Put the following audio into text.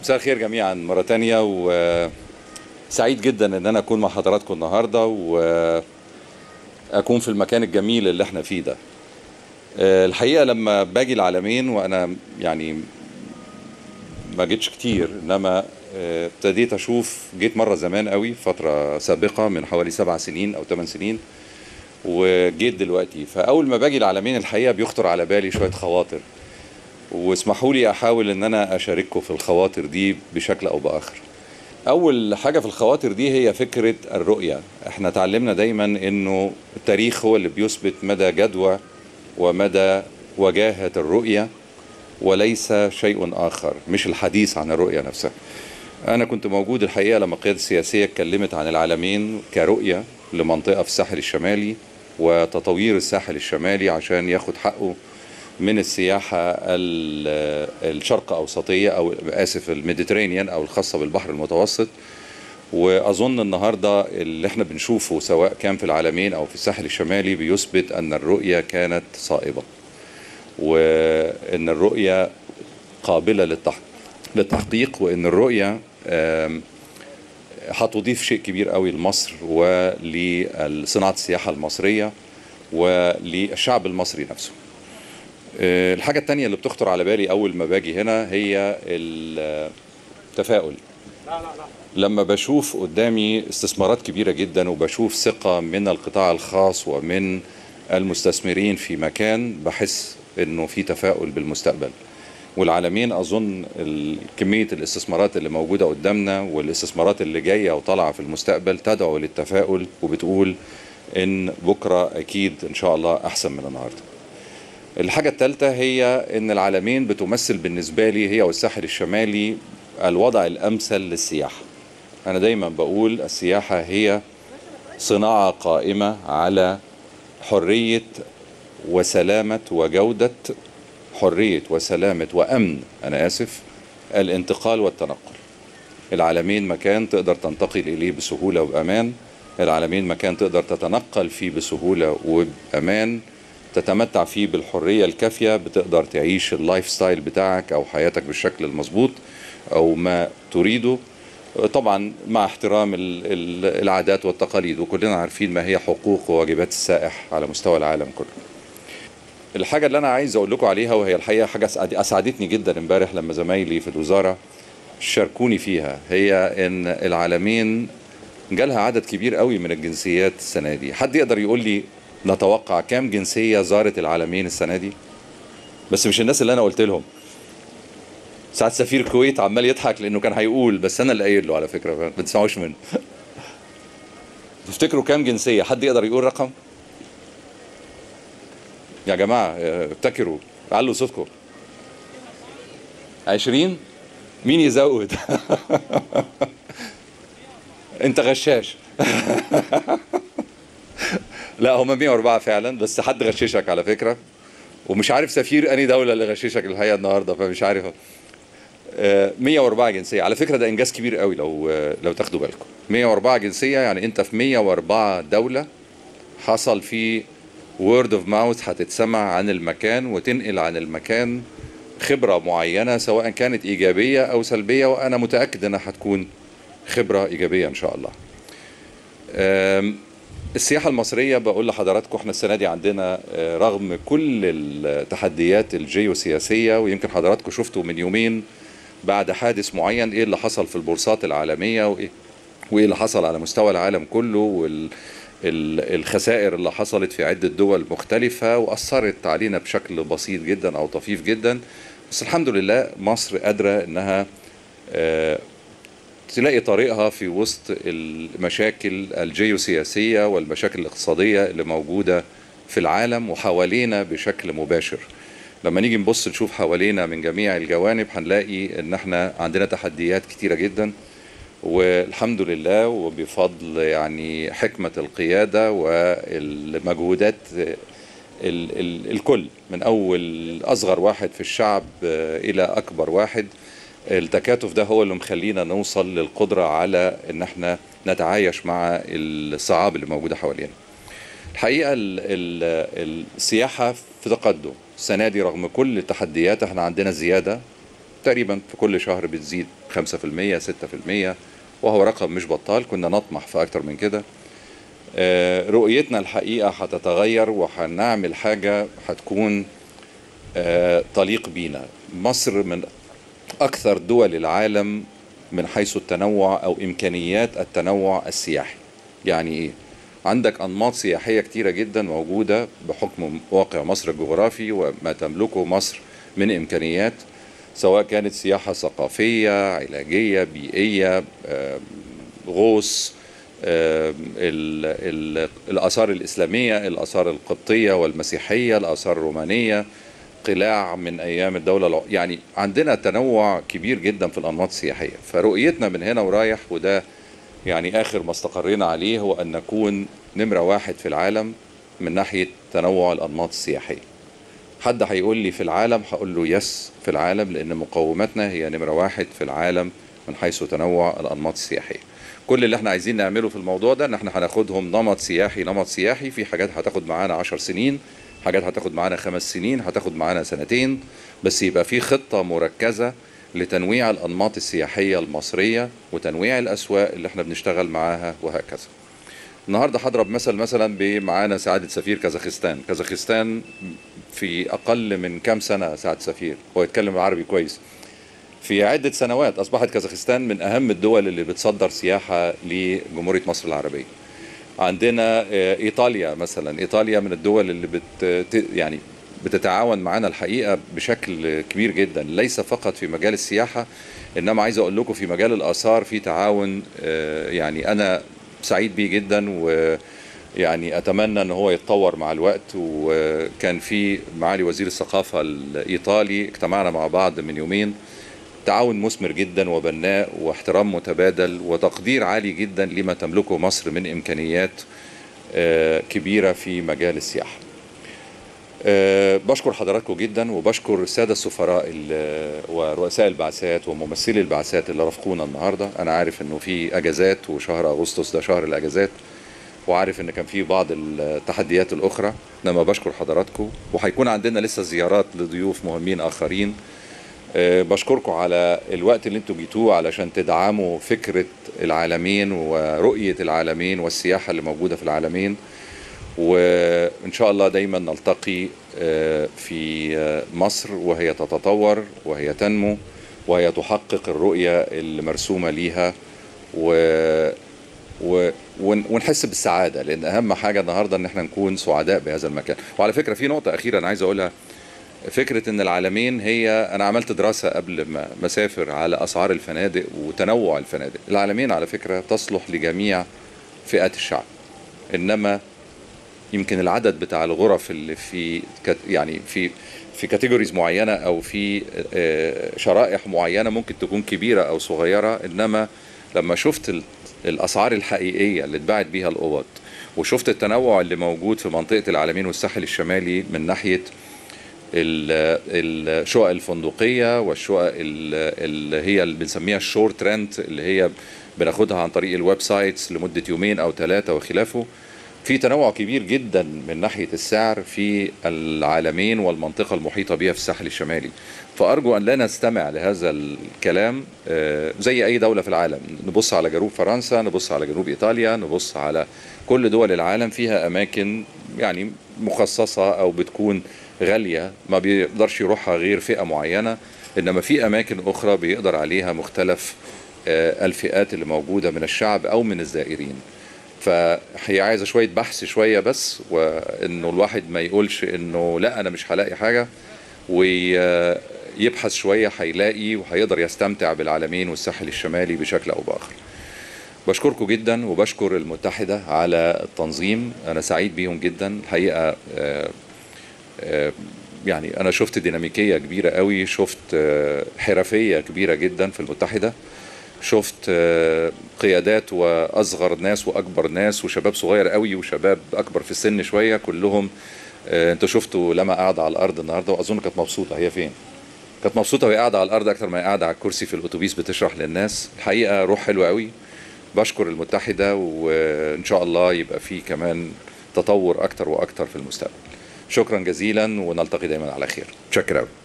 مساء الخير جميعا مرة تانية وسعيد جدا ان انا اكون مع حضراتكم النهاردة واكون في المكان الجميل اللي احنا فيه ده آه، الحقيقة لما باجي العالمين وانا يعني ما جيتش كتير انما آه، ابتديت اشوف جيت مرة زمان قوي فترة سابقة من حوالي سبع سنين او ثمان سنين وجيت دلوقتي فاول ما باجي العالمين الحقيقة بيخطر على بالي شوية خواطر واسمحوا لي احاول ان انا اشارككم في الخواطر دي بشكل او باخر اول حاجه في الخواطر دي هي فكره الرؤيه احنا اتعلمنا دايما انه التاريخ هو اللي بيثبت مدى جدوى ومدى وجاهه الرؤيه وليس شيء اخر مش الحديث عن الرؤيه نفسها انا كنت موجود الحقيقه لما القياده السياسيه اتكلمت عن العالمين كرؤيه لمنطقه في الساحل الشمالي وتطوير الساحل الشمالي عشان ياخد حقه من السياحة ال- الشرق أوسطية أو آسف الميديترينيان أو الخاصة بالبحر المتوسط وأظن النهاردة اللي احنا بنشوفه سواء كان في العالمين أو في الساحل الشمالي بيثبت أن الرؤية كانت صائبة وأن الرؤية قابلة للتح- للتحقيق وأن الرؤية آم، هتضيف شيء كبير قوي لمصر ولصناعة السياحة المصرية وللشعب المصري نفسه آه، الحاجة التانية اللي بتخطر على بالي أول ما باجي هنا هي التفاؤل لما بشوف قدامي استثمارات كبيرة جدا وبشوف ثقة من القطاع الخاص ومن المستثمرين في مكان بحس انه في تفاؤل بالمستقبل والعالمين اظن ال- كميه الاستثمارات اللي موجوده قدامنا والاستثمارات اللي جايه وطالعه في المستقبل تدعو للتفاؤل وبتقول ان بكره اكيد ان شاء الله احسن من النهارده الحاجة الثالثة هي إن العالمين بتمثل بالنسبة لي هي والساحل الشمالي الوضع الأمثل للسياحة. أنا دايما بقول السياحة هي صناعة قائمة على حرية وسلامة وجودة حرية وسلامة وأمن أنا آسف الانتقال والتنقل. العالمين مكان تقدر تنتقل إليه بسهولة وبأمان. العالمين مكان تقدر تتنقل فيه بسهولة وبأمان. تتمتع فيه بالحريه الكافيه بتقدر تعيش اللايف ستايل بتاعك او حياتك بالشكل المظبوط او ما تريده طبعا مع احترام ال- ال- العادات والتقاليد وكلنا عارفين ما هي حقوق وواجبات السائح على مستوى العالم كله الحاجه اللي انا عايز اقول لكم عليها وهي الحقيقه حاجه أسعد- اسعدتني جدا امبارح لما زمايلي في الوزاره شاركوني فيها هي ان العالمين جالها عدد كبير قوي من الجنسيات السنه دي حد يقدر يقول لي نتوقع كام جنسيه زارت العالمين السنه دي بس مش الناس اللي انا قلت لهم ساعات سفير الكويت عمال يضحك لانه كان هيقول بس انا اللي قايل له على فكره ما تسمعوش منه تفتكروا كام جنسيه حد يقدر يقول رقم يا جماعه اه، ابتكروا علوا صوتكم 20 مين يزود انت غشاش لا هم 104 فعلا بس حد غششك على فكره ومش عارف سفير اني دوله اللي غششك الحقيقه النهارده فمش عارف آه، 104 جنسيه على فكره ده انجاز كبير قوي لو آه، لو تاخدوا بالكم 104 جنسيه يعني انت في 104 دوله حصل في وورد اوف ماوث هتتسمع عن المكان وتنقل عن المكان خبره معينه سواء كانت ايجابيه او سلبيه وانا متاكد انها هتكون خبره ايجابيه ان شاء الله آم، السياحة المصرية بقول لحضراتكم احنا السنة دي عندنا آه، رغم كل التحديات الجيوسياسية ويمكن حضراتكم شفتوا من يومين بعد حادث معين ايه اللي حصل في البورصات العالمية وايه وايه اللي حصل على مستوى العالم كله وال ال- الخسائر اللي حصلت في عدة دول مختلفة وأثرت علينا بشكل بسيط جدا أو طفيف جدا بس الحمد لله مصر قادرة إنها آه، تلاقي طريقها في وسط المشاكل الجيوسياسية والمشاكل الاقتصادية اللي موجودة في العالم وحوالينا بشكل مباشر لما نيجي نبص نشوف حوالينا من جميع الجوانب هنلاقي ان احنا عندنا تحديات كتيرة جدا والحمد لله وبفضل يعني حكمة القيادة والمجهودات ال ال الكل من أول أصغر واحد في الشعب آه، إلى أكبر واحد التكاتف ده هو اللي مخلينا نوصل للقدرة على إن احنا نتعايش مع الصعاب اللي موجودة حوالينا الحقيقة ال ال السياحة في تقدم السنة دي رغم كل التحديات احنا عندنا زيادة تقريبا في كل شهر بتزيد 5% 6% وهو رقم مش بطال كنا نطمح في اكتر من كده آه، رؤيتنا الحقيقه هتتغير وهنعمل حاجه هتكون آه، تليق بينا مصر من اكثر دول العالم من حيث التنوع او امكانيات التنوع السياحي يعني ايه عندك انماط سياحيه كتيره جدا موجوده بحكم واقع مصر الجغرافي وما تملكه مصر من امكانيات سواء كانت سياحه ثقافيه علاجيه بيئيه آم، غوص آم، ال- ال- الاثار الاسلاميه الاثار القبطيه والمسيحيه الاثار الرومانيه قلاع من ايام الدوله الع... يعني عندنا تنوع كبير جدا في الانماط السياحيه فرؤيتنا من هنا ورايح وده يعني اخر ما استقرينا عليه هو ان نكون نمره واحد في العالم من ناحيه تنوع الانماط السياحيه حد هيقول لي في العالم هقول له يس في العالم لان مقوماتنا هي نمره واحد في العالم من حيث تنوع الانماط السياحيه كل اللي احنا عايزين نعمله في الموضوع ده ان احنا هناخدهم نمط سياحي نمط سياحي في حاجات هتاخد معانا عشر سنين حاجات هتاخد معانا خمس سنين هتاخد معانا سنتين بس يبقى في خطة مركزة لتنويع الأنماط السياحية المصرية وتنويع الأسواق اللي احنا بنشتغل معاها وهكذا النهارده هضرب مثل مثلا بمعانا سعادة سفير كازاخستان كازاخستان في أقل من كام سنة سعادة سفير هو يتكلم عربي كويس في عدة سنوات أصبحت كازاخستان من أهم الدول اللي بتصدر سياحة لجمهورية مصر العربية عندنا آه، ايطاليا مثلا ايطاليا من الدول اللي بت ت- يعني بتتعاون معنا الحقيقه بشكل كبير جدا ليس فقط في مجال السياحه انما عايز اقول لكم في مجال الاثار في تعاون آه، يعني انا سعيد بيه جدا ويعني اتمنى ان هو يتطور مع الوقت وكان في معالي وزير الثقافه الايطالي اجتمعنا مع بعض من يومين تعاون مثمر جدا وبناء واحترام متبادل وتقدير عالي جدا لما تملكه مصر من امكانيات آه، كبيره في مجال السياحه. آه، بشكر حضراتكم جدا وبشكر الساده السفراء ال- ورؤساء البعثات وممثلي البعثات اللي رافقونا النهارده، انا عارف انه في اجازات وشهر اغسطس ده شهر الاجازات وعارف ان كان في بعض التحديات الاخرى انما بشكر حضراتكم وهيكون عندنا لسه زيارات لضيوف مهمين اخرين آه، بشكركم على الوقت اللي انتوا جيتوه علشان تدعموا فكرة العالمين ورؤية العالمين والسياحة اللي موجودة في العالمين وإن شاء الله دايما نلتقي آه، في آه، مصر وهي تتطور وهي تنمو وهي تحقق الرؤية اللي مرسومة ليها و و... ون- ونحس بالسعادة لأن أهم حاجة النهاردة إن احنا نكون سعداء بهذا المكان وعلى فكرة في نقطة أخيرة أنا عايز أقولها فكرة ان العالمين هي انا عملت دراسة قبل ما ما اسافر على اسعار الفنادق وتنوع الفنادق العالمين على فكرة تصلح لجميع فئات الشعب انما يمكن العدد بتاع الغرف اللي في كت- يعني في في كاتيجوريز معينة او في آه، شرائح معينة ممكن تكون كبيرة او صغيرة انما لما شفت ال- الاسعار الحقيقية اللي اتباعت بيها الاوض وشفت التنوع اللي موجود في منطقة العالمين والساحل الشمالي من ناحية ال- الشقق الفندقيه والشقق ال- اللي هي اللي بنسميها الشورت رنت اللي هي بناخدها عن طريق الويب سايتس لمده يومين او ثلاثه وخلافه في تنوع كبير جدا من ناحيه السعر في العالمين والمنطقه المحيطه بها في الساحل الشمالي فارجو ان لا نستمع لهذا الكلام آه، زي اي دوله في العالم نبص على جنوب فرنسا نبص على جنوب ايطاليا نبص على كل دول العالم فيها اماكن يعني مخصصه او بتكون غاليه ما بيقدرش يروحها غير فئه معينه انما في اماكن اخرى بيقدر عليها مختلف آه، الفئات اللي موجوده من الشعب او من الزائرين فهي عايزه شويه بحث شويه بس وانه الواحد ما يقولش انه لا انا مش هلاقي حاجه ويبحث شويه هيلاقي وهيقدر يستمتع بالعالمين والساحل الشمالي بشكل او باخر بشكركم جدا وبشكر المتحده على التنظيم انا سعيد بيهم جدا الحقيقه آه، آه، يعني انا شفت ديناميكيه كبيره قوي شفت آه، حرفيه كبيره جدا في المتحده شفت آه، قيادات واصغر ناس واكبر ناس وشباب صغير قوي وشباب اكبر في السن شويه كلهم آه، انتوا شفتوا لما قاعده على الارض النهارده واظن كانت مبسوطه هي فين كانت مبسوطه وهي قاعده على الارض اكتر ما هي قاعده على الكرسي في الاتوبيس بتشرح للناس الحقيقه روح حلوه قوي بشكر المتحده وان شاء الله يبقى في كمان تطور اكتر واكتر في المستقبل شكرا جزيلا ونلتقي دايما على خير شكرا قوي